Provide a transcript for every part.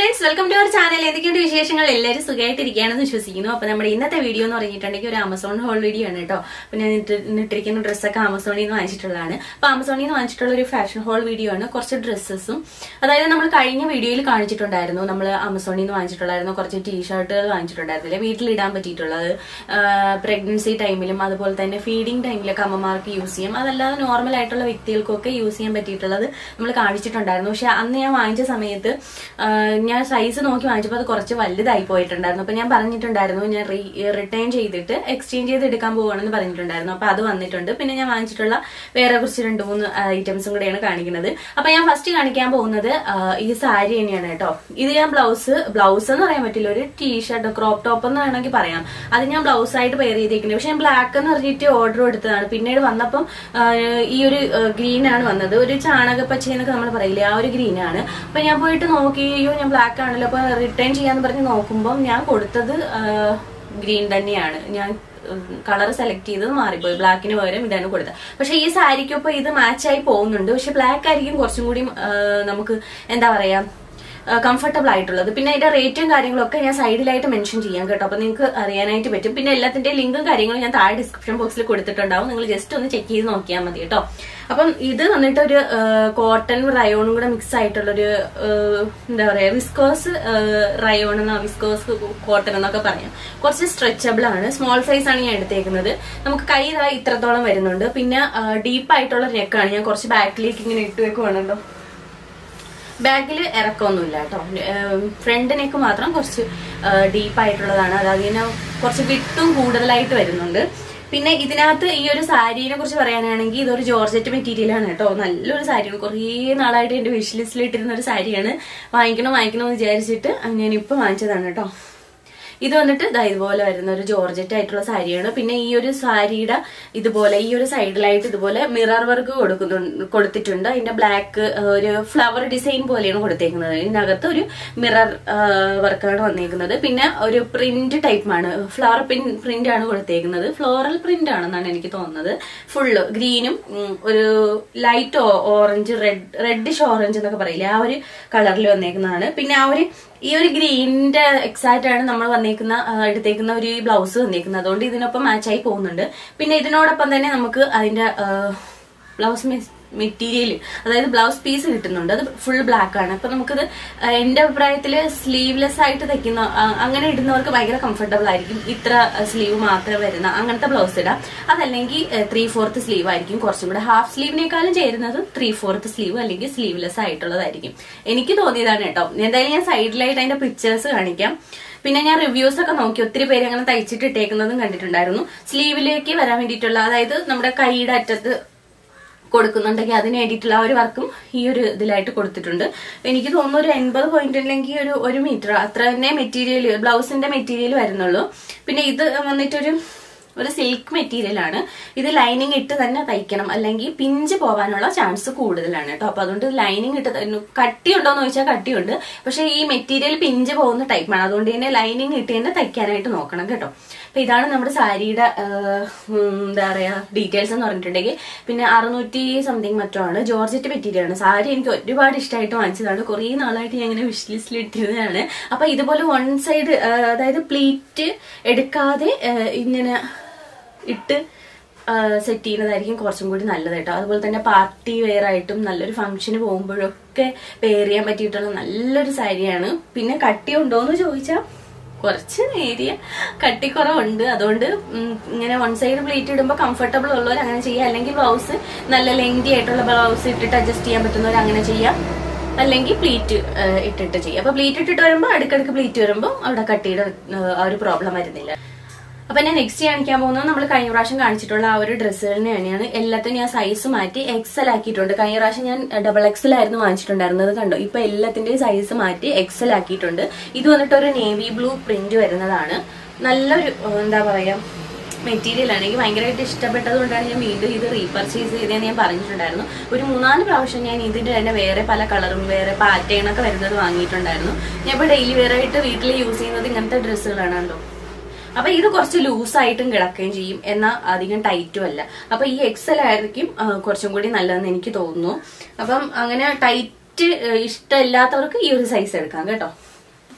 friends welcome to our channel എന്തൊക്കെയുണ്ട് വിശേഷങ്ങൾ എല്ലാവരും സുഖമായിട്ടിരിക്കുകയാണെന്ന് വിശ്വസിക്കുന്നു അപ്പൊ നമ്മുടെ ഇന്നത്തെ വീഡിയോ എന്ന് പറഞ്ഞിട്ടുണ്ടെങ്കിൽ ഒരു ആമസോൺ ഹോൾ വീഡിയോ ആണ് കേട്ടോ അപ്പൊ ഞാൻ ഇട്ട് ഇട്ടിരിക്കുന്ന ഡ്രസ്സൊക്കെ ആമസോണിൽ നിന്ന് വാങ്ങിച്ചിട്ടുള്ളതാണ് അപ്പൊ ആമസോണിൽ നിന്ന് വാങ്ങിച്ചിട്ടുള്ള ഒരു ഫാഷൻ ഹോൾ വീഡിയോ ആണ് കുറച്ച് ഡ്രസ്സസും അതായത് നമ്മൾ കഴിഞ്ഞ വീഡിയോയിൽ കാണിച്ചിട്ടുണ്ടായിരുന്നു നമ്മൾ ആമസോണിൽ നിന്ന് വാങ്ങിച്ചിട്ടുണ്ടായിരുന്നു കുറച്ച് ടീഷർട്ടുകൾ വാങ്ങിച്ചിട്ടുണ്ടായിരുന്നില്ലേ വീട്ടിലിടാൻ പറ്റിയിട്ടുള്ളത് പ്രഗ്നൻസി ടൈമിലും അതുപോലെ തന്നെ ഫീഡിംഗ് ടൈമിലൊക്കെ അമ്മമാർക്ക് യൂസ് ചെയ്യും അതല്ലാതെ നോർമൽ ആയിട്ടുള്ള വ്യക്തികൾക്കൊക്കെ യൂസ് ചെയ്യാൻ പറ്റിയിട്ടുള്ളത് നമ്മൾ കാണിച്ചിട്ടുണ്ടായിരുന്നു പക്ഷെ അന്ന് ഞാൻ വാങ്ങിച്ച സമയത്ത് ആ, ഞാൻ സൈസ് നോക്കി വാങ്ങിച്ചപ്പോൾ അത് കുറച്ച് വലുതായി പോയിട്ടുണ്ടായിരുന്നു അപ്പൊ ഞാൻ പറഞ്ഞിട്ടുണ്ടായിരുന്നു ഞാൻ റിട്ടേൺ ചെയ്തിട്ട് എക്സ്ചേഞ്ച് ചെയ്ത് എടുക്കാൻ പോവുകയാണെന്ന് പറഞ്ഞിട്ടുണ്ടായിരുന്നു അപ്പൊ അത് വന്നിട്ടുണ്ട് പിന്നെ ഞാൻ വാങ്ങിച്ചിട്ടുള്ള വേറെ കുറച്ച് രണ്ട് മൂന്ന് ഐറ്റംസും കൂടെയാണ് കാണിക്കുന്നത് അപ്പൊ ഞാൻ ഫസ്റ്റ് കാണിക്കാൻ പോകുന്നത് ആ, ഈ സാരി തന്നെയാണ് കേട്ടോ ഇത് ഞാൻ ബ്ലൗസ് ബ്ലൗസ് എന്ന് പറയാൻ പറ്റില്ല ഒരു ടീഷർട്ട് ക്രോപ്പ് ടോപ്പ് എന്ന് വേണമെങ്കിൽ പറയാം അത് ഞാൻ ബ്ലൗസ് ആയിട്ട് പെയർ ചെയ്തേക്കുന്നത് പക്ഷെ ഞാൻ ബ്ലാക്ക് എന്ന് പറഞ്ഞിട്ട് ഓർഡർ എടുത്തതാണ് പിന്നീട് വന്നപ്പം ആ, ഈ ഒരു ഗ്രീൻ ആണ് വന്നത് ഒരു ചാണകപ്പച്ച എന്നൊക്കെ നമ്മൾ പറയില്ലേ ആ ഒരു ഗ്രീൻ ആണ് അപ്പൊ ഞാൻ പോയിട്ട് നോക്കി അയ്യോ ഞാൻ ബ്ലാക്ക് ആണല്ലോ അപ്പൊ റിട്ടേൺ ചെയ്യാന്ന് പറഞ്ഞ് നോക്കുമ്പോൾ ഞാൻ കൊടുത്തത് ഗ്രീൻ തന്നെയാണ് ഞാൻ കളർ സെലക്ട് ചെയ്തത് മാറിപ്പോയി ബ്ലാക്കിന് പകരം ഇതാണ് കൊടുത്തത് പക്ഷെ ഈ സാരിക്കൊപ്പം ഇത് മാച്ച് ആയി പോകുന്നുണ്ട് പക്ഷെ ബ്ലാക്ക് ആയിരിക്കും കുറച്ചും കൂടി ആ, നമുക്ക് എന്താ പറയാ കംഫർട്ടബിൾ ആയിട്ടുള്ളത് പിന്നെ അതിന്റെ റേറ്റും കാര്യങ്ങളൊക്കെ ഞാൻ സൈഡിലായിട്ട് മെൻഷൻ ചെയ്യാം കേട്ടോ അപ്പൊ നിങ്ങൾക്ക് അറിയാനായിട്ട് പറ്റും പിന്നെ എല്ലാത്തിന്റെ ലിങ്കും കാര്യങ്ങളും ഞാൻ താഴെ ഡിസ്ക്രിപ്ഷൻ ബോക്സിൽ കൊടുത്തിട്ടുണ്ടാവും നിങ്ങൾ ജസ്റ്റ് ഒന്ന് ചെക്ക് ചെയ്ത് നോക്കിയാൽ മതി കേട്ടോ അപ്പം ഇത് വന്നിട്ട് ഒരു കോട്ടൺ റയോണും കൂടെ മിക്സ് ആയിട്ടുള്ളൊരു ആ, എന്താ പറയാ വിസ്കോസ് റയോൺ എന്നോ വിസ്കോസ് കോട്ടൺ എന്നൊക്കെ പറയാം കുറച്ച് സ്ട്രെച്ചബിൾ ആണ് സ്മോൾ സൈസ് ആണ് ഞാൻ എടുത്തേക്കുന്നത് നമുക്ക് കൈ ഇതാ ഇത്രത്തോളം വരുന്നുണ്ട് പിന്നെ ഡീപ്പ് ആയിട്ടുള്ള നെക്കാണ് ഞാൻ കുറച്ച് ബാക്കിലേക്ക് ഇങ്ങനെ ഇട്ട് വെക്കുവാണല്ലോ ബാഗിൽ ഇറക്കമൊന്നുമില്ല കേട്ടോ ഫ്രണ്ടിനേക്ക് മാത്രം കുറച്ച് ഡീപ്പ് ആയിട്ടുള്ളതാണ് അതായത് ഇങ്ങനെ കുറച്ച് വിട്ടും കൂടുതലായിട്ട് വരുന്നുണ്ട് പിന്നെ ഇതിനകത്ത് ഈ ഒരു സാരീനെ കുറിച്ച് പറയാനാണെങ്കിൽ ഇതൊരു ജോർജറ്റ് മെറ്റീരിയൽ ആണ് കേട്ടോ നല്ലൊരു സാരിയാണ് കുറേ നാളായിട്ട് എന്റെ വിഷ് ലിസ്റ്റിൽ ഇട്ടിരുന്ന ഒരു സാരിയാണ് വാങ്ങിക്കണം വാങ്ങിക്കണം എന്ന് വിചാരിച്ചിട്ട് ഞാനിപ്പോൾ വാങ്ങിച്ചതാണ് കേട്ടോ ഇത് വന്നിട്ട് ദാ ഇതുപോലെ വരുന്ന ഒരു ജോർജറ്റ് ആയിട്ടുള്ള സാരിയാണ് പിന്നെ ഈ ഒരു സാരിയുടെ ഇതുപോലെ ഈ ഒരു സൈഡിലായിട്ട് ഇതുപോലെ മിറർ വർക്ക് കൊടുക്കുന്നുണ്ട് കൊടുത്തിട്ടുണ്ട് അതിന്റെ ബ്ലാക്ക് ഒരു ഫ്ലവർ ഡിസൈൻ പോലെയാണ് കൊടുത്തേക്കുന്നത് ഇതിനകത്ത് ഒരു മിറർ വർക്കാണ് വന്നേക്കുന്നത് പിന്നെ ഒരു പ്രിന്റ് ടൈപ്പാണ് ഫ്ലവർ പിൻ പ്രിന്റ് ആണ് കൊടുത്തേക്കുന്നത് ഫ്ലോറൽ പ്രിന്റ് ആണെന്നാണ് എനിക്ക് തോന്നുന്നത് ഫുള്ള് ഗ്രീനും ഉം, ഒരു light orange red reddish orange എന്നൊക്കെ പറയില്ലേ ആ ഒരു കളറിൽ വന്നേക്കുന്നതാണ് പിന്നെ ആ ഒരു ഈ ഒരു ഗ്രീനിന്റെ എക്സാക്റ്റ് ആണ് നമ്മൾ വന്നേക്കുന്ന ആ, എടുത്തേക്കുന്ന ഒരു ബ്ലൗസ് വന്നേക്കുന്നത് അതുകൊണ്ട് ഇതിനൊപ്പം മാച്ച് ആയി പോകുന്നുണ്ട് പിന്നെ ഇതിനോടൊപ്പം തന്നെ നമുക്ക് അതിന്റെ ബ്ലൗസ് മെറ്റീരിയൽ അതായത് ബ്ലൗസ് പീസ് കിട്ടുന്നുണ്ട് അത് ഫുൾ ബ്ലാക്ക് ആണ് അപ്പൊ നമുക്കത് ആ, എന്റെ അഭിപ്രായത്തിൽ സ്ലീവ്ലെസ് ആയിട്ട് തയ്ക്കുന്ന ആ, അങ്ങനെ ഇടുന്നവർക്ക് ഭയങ്കര കംഫർട്ടബിൾ ആയിരിക്കും ഇത്ര സ്ലീവ് മാത്രം വരുന്ന അങ്ങനത്തെ ബ്ലൗസ് ഇടാം അതല്ലെങ്കിൽ ത്രീ ഫോർത്ത് സ്ലീവ് ആയിരിക്കും കുറച്ചും കൂടെ ഹാഫ് സ്ലീവിനേക്കാളും ചേരുന്നത് ത്രീ ഫോർത്ത് സ്ലീവ് അല്ലെങ്കിൽ സ്ലീവ്ലെസ് ആയിട്ടുള്ളതായിരിക്കും എനിക്ക് തോന്നിയതാണ് കേട്ടോ എന്തായാലും ഞാൻ സൈഡിലായിട്ട് അതിന്റെ പിക്ചേഴ്സ് കാണിക്കാം പിന്നെ ഞാൻ റിവ്യൂസ് ഒക്കെ നോക്കി ഒത്തിരി പേര് അങ്ങനെ തയ്ച്ചിട്ട് ഇട്ടേക്കുന്നതും കണ്ടിട്ടുണ്ടായിരുന്നു സ്ലീവിലേക്ക് വരാൻ വേണ്ടിയിട്ടുള്ള അതായത് നമ്മുടെ കൈയുടെ അറ്റത്ത് കൊടുക്കുന്നുണ്ടെങ്കിൽ അതിന് വേണ്ടിയിട്ടുള്ള ആ ഒരു വർക്കും ഈ ഒരു ഇതിലായിട്ട് കൊടുത്തിട്ടുണ്ട് എനിക്ക് തോന്നുന്നു ഒരു എൺപത് പോയിന്റ് അല്ലെങ്കിൽ ഒരു ഒരു മീറ്റർ അത്ര തന്നെ മെറ്റീരിയൽ ബ്ലൗസിന്റെ മെറ്റീരിയൽ വരുന്നുള്ളൂ പിന്നെ ഇത് വന്നിട്ടൊരു ഒരു സിൽക്ക് മെറ്റീരിയൽ ആണ് ഇത് ലൈനിങ് ഇട്ട് തന്നെ തയ്ക്കണം അല്ലെങ്കിൽ പിഞ്ച് പോകാനുള്ള ചാൻസ് കൂടുതലാണ് കേട്ടോ അപ്പൊ അതുകൊണ്ട് ലൈനിങ് ഇട്ട് തന്നെ കട്ടിയുണ്ടോ എന്ന് ചോദിച്ചാൽ കട്ടിയുണ്ട് പക്ഷെ ഈ മെറ്റീരിയൽ പിഞ്ച് പോകുന്ന ടൈപ്പാണ് അതുകൊണ്ട് തന്നെ ലൈനിങ് ഇട്ട് തന്നെ തയ്ക്കാനായിട്ട് നോക്കണം കേട്ടോ അപ്പൊ ഇതാണ് നമ്മുടെ സാരിയുടെ ആ, ഉം, എന്താ പറയാ ഡീറ്റെയിൽസ് എന്ന് പറഞ്ഞിട്ടുണ്ടെങ്കിൽ പിന്നെ അറുന്നൂറ്റി സംതിങ് മറ്റോ ആണ് ജോർജറ്റ് മെറ്റീരിയൽ ആണ് സാരി എനിക്ക് ഒരുപാട് ഇഷ്ടമായിട്ട് വാങ്ങിച്ചതാണ് കുറേ നാളായിട്ട് ഞാൻ ഇങ്ങനെ വിഷ് ലിസ്റ്റിൽ ഇട്ടിരുന്നതാണ് അപ്പൊ ഇതുപോലെ വൺ സൈഡ് അതായത് പ്ലീറ്റ് എടുക്കാതെ ആ, ഇങ്ങനെ ഇട്ട് സെറ്റ് ചെയ്യുന്നതായിരിക്കും കുറച്ചും കൂടി നല്ലത് കേട്ടോ അതുപോലെ തന്നെ പാർട്ടി വെയർ ആയിട്ടും നല്ലൊരു ഫംഗ്ഷന് പോകുമ്പോഴൊക്കെ പെയർ ചെയ്യാൻ പറ്റിയിട്ടുള്ള നല്ലൊരു സാരിയാണ് പിന്നെ കട്ടി ഉണ്ടോ എന്ന് ചോദിച്ചാൽ കുറച്ച് നേരിയ കട്ടിക്കുറവുണ്ട് അതുകൊണ്ട് ഉം, ഇങ്ങനെ വൺ സൈഡ് പ്ലേറ്റ് ഇടുമ്പോൾ കംഫർട്ടബിൾ ഉള്ളവർ അങ്ങനെ ചെയ്യാം അല്ലെങ്കിൽ ബ്ലൗസ് നല്ല ലെങ്തി ആയിട്ടുള്ള ബ്ലൗസ് ഇട്ടിട്ട് അഡ്ജസ്റ്റ് ചെയ്യാൻ പറ്റുന്നവർ അങ്ങനെ ചെയ്യാം അല്ലെങ്കിൽ പ്ലീറ്റ് ഇട്ടിട്ട് ചെയ്യാം അപ്പൊ പ്ലീറ്റ് ഇട്ടിട്ട് വരുമ്പോൾ അടുക്കടുക്ക് പ്ലീറ്റ് വരുമ്പോൾ അവിടെ കട്ടിയുടെ ഏഹ്, ആ ഒരു പ്രോബ്ലം വരുന്നില്ല അപ്പൊ ഞാൻ നെക്സ്റ്റ് കാണിക്കാൻ പോകുന്നത് നമ്മൾ കഴിഞ്ഞ പ്രാവശ്യം കാണിച്ചിട്ടുള്ള ആ ഒരു ഡ്രസ്സുകളിനെ തന്നെയാണ് എല്ലാത്തിനും ഞാൻ സൈസ് മാറ്റി എക്സൽ ആക്കിയിട്ടുണ്ട് കഴിഞ്ഞ പ്രാവശ്യം ഞാൻ ഡബിൾ എക്സൽ ആയിരുന്നു വാങ്ങിച്ചിട്ടുണ്ടായിരുന്നത് കണ്ടോ ഇപ്പൊ എല്ലാത്തിന്റെയും സൈസ് മാറ്റി എക്സൽ ആക്കിയിട്ടുണ്ട് ഇത് വന്നിട്ട് ഒരു നേവി ബ്ലൂ പ്രിന്റ് വരുന്നതാണ് നല്ലൊരു ഏഹ്, എന്താ പറയാ മെറ്റീരിയൽ ആണ് എനിക്ക് ഭയങ്കരമായിട്ട് ഇഷ്ടപ്പെട്ടത് കൊണ്ടാണ് ഞാൻ വീണ്ടും ഇത് റീപർച്ചേസ് ചെയ്തതെന്ന് ഞാൻ പറഞ്ഞിട്ടുണ്ടായിരുന്നു ഒരു മൂന്നാല് പ്രാവശ്യം ഞാൻ ഇതിന്റെ തന്നെ വേറെ പല കളറും വേറെ പാറ്റേൺ ഒക്കെ വരുന്നത് വാങ്ങിയിട്ടുണ്ടായിരുന്നു ഞാൻ ഇപ്പോൾ ഡെയിലി വെയർ ആയിട്ട് വീട്ടിൽ യൂസ് ചെയ്യുന്നത് ഇങ്ങനത്തെ ഡ്രസ്സുകളാണ് കേട്ടോ അപ്പൊ ഇത് കുറച്ച് ലൂസായിട്ടും കിടക്കുകയും ചെയ്യും എന്നാൽ അധികം ടൈറ്റും അല്ല അപ്പൊ ഈ എക്സൽ ആയിരിക്കും ആ, കുറച്ചും കൂടി നല്ലതെന്ന് എനിക്ക് തോന്നുന്നു അപ്പം അങ്ങനെ ടൈറ്റ് ഇഷ്ടമില്ലാത്തവർക്ക് ഈ ഒരു സൈസ് എടുക്കാം കേട്ടോ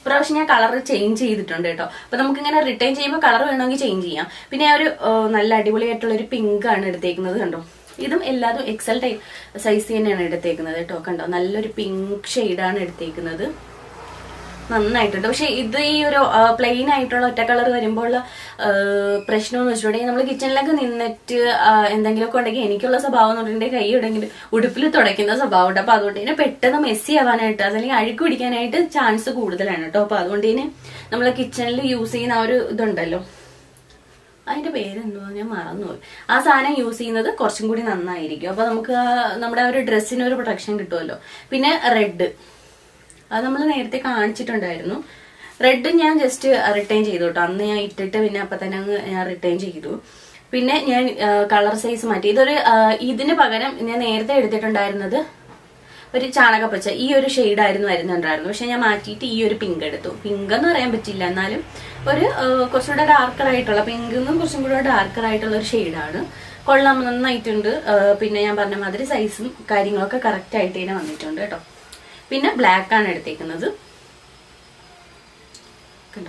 ഇപ്രാവശ്യം ഞാൻ കളർ ചേഞ്ച് ചെയ്തിട്ടുണ്ട് കേട്ടോ അപ്പൊ നമുക്ക് ഇങ്ങനെ റിട്ടേൺ ചെയ്യുമ്പോൾ കളർ വേണമെങ്കിൽ ചേഞ്ച് ചെയ്യാം പിന്നെ ഞാൻ ഒരു ആ, നല്ല അടിപൊളിയായിട്ടുള്ള ഒരു പിങ്ക് ആണ് എടുത്തേക്കുന്നത് കണ്ടോ ഇതും എല്ലാതും എക്സൽ ടൈപ്പ് സൈസ് തന്നെയാണ് എടുത്തേക്കുന്നത് കേട്ടോ കണ്ടോ നല്ലൊരു പിങ്ക് ഷെയ്ഡാണ് എടുത്തേക്കുന്നത് നന്നായിട്ടുണ്ട് പക്ഷെ ഇത് ഈ ഒരു പ്ലെയിൻ ആയിട്ടുള്ള ഒറ്റ കളർ വരുമ്പോൾ പ്രശ്നം എന്ന് വെച്ചിട്ടുണ്ടെങ്കിൽ നമ്മൾ കിച്ചണിലൊക്കെ നിന്നിട്ട് ആ, എന്തെങ്കിലുമൊക്കെ ഉണ്ടെങ്കിൽ എനിക്കുള്ള സ്വഭാവം എന്ന് പറഞ്ഞിട്ടുണ്ടെങ്കിൽ കൈ ഉണ്ടെങ്കിൽ ഉടുപ്പിൽ തുടയ്ക്കുന്ന സ്വഭാവം ഉണ്ട് അപ്പൊ അതുകൊണ്ട് തന്നെ പെട്ടെന്ന് മെസ്സി ആവാനായിട്ട് അതല്ലെങ്കിൽ അഴുക്ക് പിടിക്കാനായിട്ട് ചാൻസ് കൂടുതലാണ് കേട്ടോ അപ്പൊ അതുകൊണ്ട് തന്നെ നമ്മൾ കിച്ചണിൽ യൂസ് ചെയ്യുന്ന ആ ഒരു ഇതുണ്ടല്ലോ അതിന്റെ പേരെന്തുവാ ഞാൻ മറന്നുപോയി ആ സാധനം യൂസ് ചെയ്യുന്നത് കുറച്ചും കൂടി നന്നായിരിക്കും അപ്പൊ നമുക്ക് ആ നമ്മുടെ ആ ഒരു ഡ്രസ്സിന് ഒരു പ്രൊട്ടക്ഷൻ കിട്ടുമല്ലോ പിന്നെ റെഡ് അത് നമ്മൾ നേരത്തെ കാണിച്ചിട്ടുണ്ടായിരുന്നു റെഡ് ഞാൻ ജസ്റ്റ് റിട്ടേൺ ചെയ്തു കേട്ടോ അന്ന് ഞാൻ ഇട്ടിട്ട് പിന്നെ അപ്പൊ തന്നെ അങ്ങ് ഞാൻ റിട്ടേൺ ചെയ്തു പിന്നെ ഞാൻ കളർ സൈസ് മാറ്റി ഇതൊരു ആ, ഇതിന് പകരം ഞാൻ നേരത്തെ എടുത്തിട്ടുണ്ടായിരുന്നത് ഒരു ചാണകപ്പച്ച ഈ ഒരു ഷെയ്ഡായിരുന്നു വരുന്നുണ്ടായിരുന്നു പക്ഷെ ഞാൻ മാറ്റിയിട്ട് ഈ ഒരു പിങ്ക് എടുത്തു പിങ്ക് എന്ന് പറയാൻ പറ്റില്ല എന്നാലും ഒരു ആ, കുറച്ചുകൂടെ ഡാർക്കർ ആയിട്ടുള്ള പിങ്ക് നിന്നും കുറച്ചും കൂടെ ഡാർക്കർ ആയിട്ടുള്ള ഒരു ഷെയ്ഡാണ് കൊള്ളാം നന്നായിട്ടുണ്ട് ആ, പിന്നെ ഞാൻ പറഞ്ഞ മാതിരി സൈസും കാര്യങ്ങളൊക്കെ കറക്റ്റ് ആയിട്ട് തന്നെ വന്നിട്ടുണ്ട് കേട്ടോ പിന്നെ ബ്ലാക്ക് ആണ് എടുത്തേക്കുന്നത് കണ്ടോ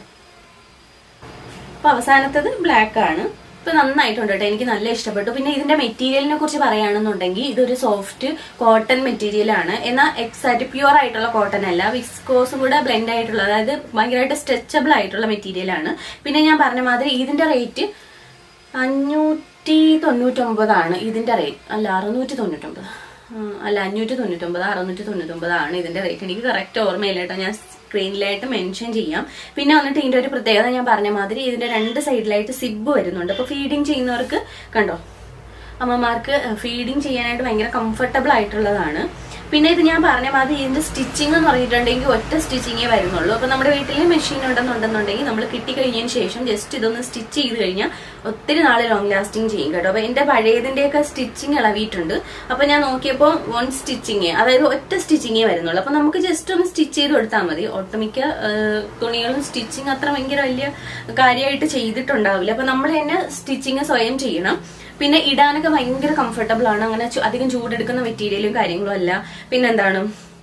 അപ്പൊ അവസാനത്തത് ബ്ലാക്ക് ആണ് ഇപ്പൊ നന്നായിട്ടുണ്ട് കേട്ടോ എനിക്ക് നല്ല ഇഷ്ടപ്പെട്ടു പിന്നെ ഇതിന്റെ മെറ്റീരിയലിനെ കുറിച്ച് പറയുകയാണെന്നുണ്ടെങ്കിൽ ഇതൊരു സോഫ്റ്റ് കോട്ടൺ മെറ്റീരിയൽ ആണ് എന്നാൽ എക്സാക്ട് പ്യുവർ ആയിട്ടുള്ള കോട്ടൺ അല്ല വിസ്കോസും കൂടെ ബ്ലെൻഡ് ആയിട്ടുള്ള അതായത് ഭയങ്കരമായിട്ട് സ്ട്രെച്ചബിൾ ആയിട്ടുള്ള മെറ്റീരിയൽ ആണ് പിന്നെ ഞാൻ പറഞ്ഞ മാതിരി ഇതിന്റെ റേറ്റ് അഞ്ഞൂറ്റി തൊണ്ണൂറ്റൊമ്പതാണ് ഇതിന്റെ റേറ്റ് അല്ല അറുന്നൂറ്റി തൊണ്ണൂറ്റൊമ്പത് ആ, അല്ല അഞ്ഞൂറ്റി തൊണ്ണൂറ്റൊമ്പത് അറുന്നൂറ്റി തൊണ്ണൂറ്റൊമ്പതാണ് ഇതിന്റെ റേറ്റ് എനിക്ക് കറക്റ്റ് ഓർമ്മയില്ല കേട്ടോ ഞാൻ സ്ക്രീനിലായിട്ട് മെൻഷൻ ചെയ്യാം പിന്നെ വന്നിട്ട് ഇതിന്റെ ഒരു പ്രത്യേകത ഞാൻ പറഞ്ഞ മാതിരി ഇതിന്റെ രണ്ട് സൈഡിലായിട്ട് സിബ് വരുന്നുണ്ട് അപ്പൊ ഫീഡിങ് ചെയ്യുന്നവർക്ക് കണ്ടോ അമ്മമാർക്ക് ഫീഡിങ് ചെയ്യാനായിട്ട് ഭയങ്കര കംഫർട്ടബിൾ ആയിട്ടുള്ളതാണ് പിന്നെ ഇത് ഞാൻ പറഞ്ഞ മാതിരി ഇതിന്റെ സ്റ്റിച്ചിങ് എന്ന് പറഞ്ഞിട്ടുണ്ടെങ്കിൽ ഒറ്റ സ്റ്റിച്ചിങ്ങേ വരുന്നുള്ളൂ അപ്പൊ നമ്മുടെ വീട്ടിൽ മെഷീൻ ഉണ്ടെന്നുണ്ടെന്നുണ്ടെങ്കിൽ നമ്മൾ കിട്ടിക്കഴിഞ്ഞതിന് ശേഷം ജസ്റ്റ് ഇതൊന്ന് സ്റ്റിച്ച് ചെയ്ത് കഴിഞ്ഞാൽ ഒത്തിരി നാളെ ലോങ് ലാസ്റ്റിംഗ് ചെയ്യും കേട്ടോ അപ്പൊ എന്റെ പഴയതിന്റെയൊക്കെ സ്റ്റിച്ചിങ് ഇളവിയിട്ടുണ്ട് അപ്പൊ ഞാൻ നോക്കിയപ്പോൾ വൺ സ്റ്റിച്ചിങ് അതായത് ഒറ്റ സ്റ്റിച്ചിങ്ങേ വരുന്നുള്ളൂ അപ്പൊ നമുക്ക് ജസ്റ്റ് ഒന്ന് സ്റ്റിച്ച് ചെയ്ത് കൊടുത്താൽ മതി ഒട്ടുമിക്ക ആ, തുണികളും സ്റ്റിച്ചിങ് അത്ര ഭയങ്കര വലിയ കാര്യമായിട്ട് ചെയ്തിട്ടുണ്ടാവില്ല അപ്പൊ നമ്മൾ തന്നെ സ്റ്റിച്ചിങ് സ്വയം ചെയ്യണം പിന്നെ ഇടാനൊക്കെ ഭയങ്കര കംഫർട്ടബിൾ ആണ് അങ്ങനെ ചു- അധികം ചൂടെടുക്കുന്ന മെറ്റീരിയലും കാര്യങ്ങളും അല്ല പിന്നെന്താണ്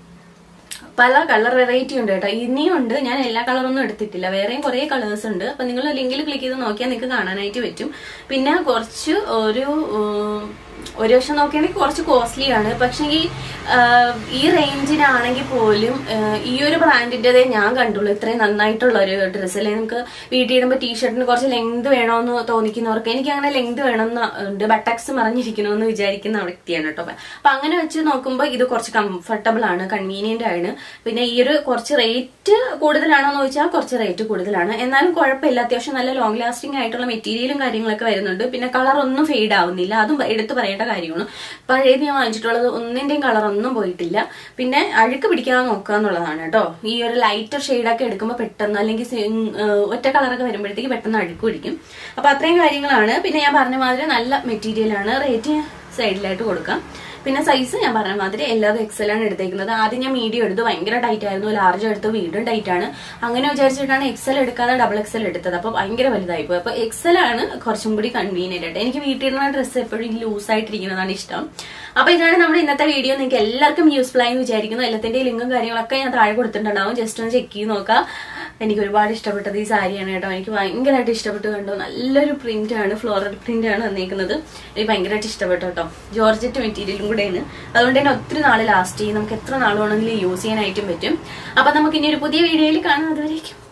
പല കളർ വെറൈറ്റി ഉണ്ട് കേട്ടോ ഇനിയും ഉണ്ട് ഞാൻ എല്ലാ കളറൊന്നും എടുത്തിട്ടില്ല വേറെയും കുറെ കളേഴ്സ് ഉണ്ട് അപ്പൊ നിങ്ങൾ ലിങ്കിൽ ക്ലിക്ക് ചെയ്ത് നോക്കിയാൽ നിങ്ങൾക്ക് കാണാനായിട്ട് പറ്റും പിന്നെ കുറച്ച് ഒരു ഉം, ഒരു വർഷം നോക്കുകയാണെങ്കിൽ കുറച്ച് കോസ്റ്റ്ലി ആണ് പക്ഷേ ഈ റേഞ്ചിനാണെങ്കിൽ പോലും ആ, ഈ ഒരു ബ്രാൻഡിൻ്റെതേ ഞാൻ കണ്ടുള്ളൂ ഇത്രയും നന്നായിട്ടുള്ള ഒരു ഡ്രസ്സ് അല്ലെങ്കിൽ നമുക്ക് വീട്ടിൽ ഇടുമ്പോൾ ടീഷർട്ടിന് കുറച്ച് ലെങ്ത് വേണമെന്ന് തോന്നിക്കുന്നവർക്ക് എനിക്ക് അങ്ങനെ ലെങ്ത് വേണമെന്ന് ഉണ്ട് ബട്ടക്സ് മറിഞ്ഞിരിക്കണമെന്ന് വിചാരിക്കുന്ന വ്യക്തിയാണ് കേട്ടോ അപ്പൊ അങ്ങനെ വെച്ച് നോക്കുമ്പോൾ ഇത് കുറച്ച് കംഫർട്ടബിൾ ആണ് കൺവീനിയന്റ് ആണ് പിന്നെ ഈ ഒരു കുറച്ച് റേറ്റ് കൂടുതലാണോ എന്ന് ചോദിച്ചാൽ കുറച്ച് റേറ്റ് കൂടുതലാണ് എന്നാലും കുഴപ്പമില്ല അത്യാവശ്യം നല്ല ലോങ് ലാസ്റ്റിംഗ് ആയിട്ടുള്ള മെറ്റീരിയലും കാര്യങ്ങളൊക്കെ വരുന്നുണ്ട് പിന്നെ കളർ ഒന്നും ഫെയ്ഡ് ആവുന്നില്ല അതും എടുത്തു പറയേണ്ട കാര്യമാണ് പഴയത് ഞാൻ വാങ്ങിച്ചിട്ടുള്ളത് ഒന്നിന്റെയും കളർ ഒന്നും പോയിട്ടില്ല പിന്നെ അഴുക്ക് പിടിക്കാതെ നോക്കുക എന്നുള്ളതാണ് കേട്ടോ ഈ ഒരു ലൈറ്റർ ഷെയ്ഡൊക്കെ എടുക്കുമ്പോൾ പെട്ടെന്ന് അല്ലെങ്കിൽ സി- ഉം, ഏഹ്, ഒറ്റ കളറൊക്കെ വരുമ്പോഴത്തേക്ക് പെട്ടെന്ന് അഴുക്ക് പിടിക്കും അപ്പൊ അത്രയും കാര്യങ്ങളാണ് പിന്നെ ഞാൻ പറഞ്ഞ മാതിരി നല്ല മെറ്റീരിയൽ ആണ് റേറ്റ് സൈഡിലായിട്ട് കൊടുക്കാം പിന്നെ സൈസ് ഞാൻ പറഞ്ഞ മാതിരി എല്ലാതും എക്സൽ ആണ് എടുത്തേക്കുന്നത് ആദ്യം ഞാൻ മീഡിയം എടുത്തു ഭയങ്കര ടൈറ്റ് ആയിരുന്നു ലാർജ് എടുത്തു വീണ്ടും ടൈറ്റ് ആണ് അങ്ങനെ വിചാരിച്ചിട്ടാണ് എക്സൽ എടുക്കാതെ ഡബിൾ എക്സൽ എടുത്തത് അപ്പൊ ഭയങ്കര വലുതായി പോയി അപ്പൊ എക്സൽ ആണ് കുറച്ചും കൂടി കൺവീനിയന്റ് ആയിട്ട് എനിക്ക് വീട്ടിലിടുന്ന ഡ്രസ്സ് എപ്പോഴും ലൂസ് ആയിട്ടിരിക്കുന്നതാണ് ഇഷ്ടം അപ്പൊ ഇതാണ് നമ്മുടെ ഇന്നത്തെ വീഡിയോ നിങ്ങൾക്ക് എല്ലാവർക്കും യൂസ്ഫുൾ ആയി എന്ന് വിചാരിക്കുന്നു എല്ലാത്തിന്റെ ലിങ്കും കാര്യങ്ങളൊക്കെ ഞാൻ താഴെ കൊടുത്തിട്ടുണ്ടാവും ജസ്റ്റ് ഒന്ന് ചെക്ക് ചെയ്ത് നോക്കാം എനിക്ക് ഒരുപാട് ഇഷ്ടപ്പെട്ടത് ഈ സാരിയാണ് കേട്ടോ എനിക്ക് ഭയങ്കരമായിട്ട് ഇഷ്ടപ്പെട്ടു കണ്ടു നല്ലൊരു പ്രിന്റ് ആണ് ഫ്ലോറൽ പ്രിന്റ് ആണ് വന്നേക്കുന്നത് എനിക്ക് ഭയങ്കരമായിട്ട് ഇഷ്ടപ്പെട്ടു കേട്ടോ ജോർജറ്റ് മെറ്റീരിയലും കൂടെയാണ് അതുകൊണ്ട് തന്നെ ഒത്തിരി നാൾ ലാസ്റ്റ് ചെയ്യും നമുക്ക് എത്ര നാൾ വേണമെങ്കിലും യൂസ് ചെയ്യാനായിട്ടും പറ്റും അപ്പൊ നമുക്ക് ഇനി ഒരു പുതിയ വീഡിയോയിൽ കാണാം അതുവരേക്കും